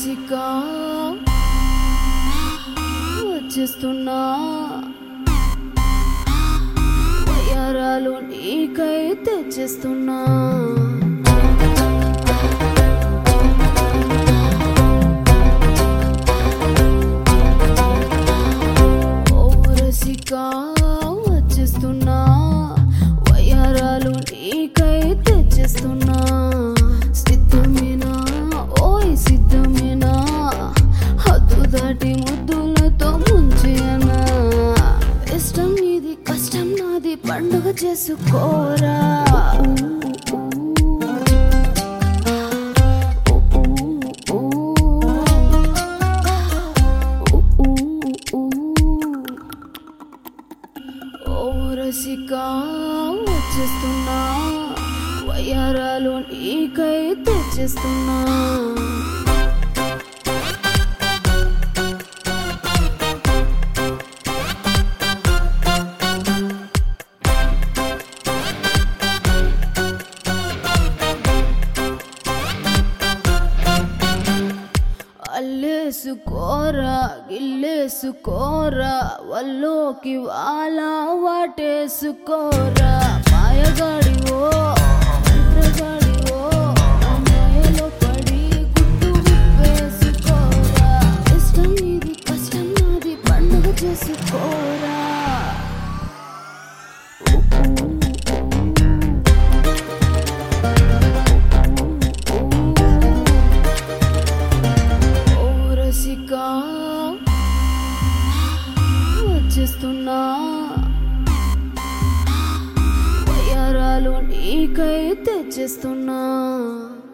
రసిక వచ్చేస్తున్నా వయ్యారాలు నీకై తెచ్చేస్తున్నా ఓ రసిక వచ్చేస్తున్నా వయ్యారాలు నీకై తెచ్చేస్తున్నా సిద్ధమేనా ఓయ్ సిద్ధమేనా హద్దు దాటి ముద్దులతో ముంచేయనా ఇష్టం నీది కష్టం నాది పండుగ చేసుకోరా ఓ రసిక వచ్చేస్తున్నా వయ్యారాలు నీకై తెచ్చేస్తున్నా అల్లేసుకోరా గిల్లేసుకోరా వల్లోకి వాళ్ళ వాటేసుకోరా మాయగాడివో మంత్రగాడివో ఆ మాయలో పడి గుట్టు విప్పేసుకోరా ఇష్టం నీది కష్టం నాది పండుగ చేసుకోరా ఓ రసిక వచ్చేస్తున్నా వయ్యారాలు నీకై తెచ్చేస్తున్నా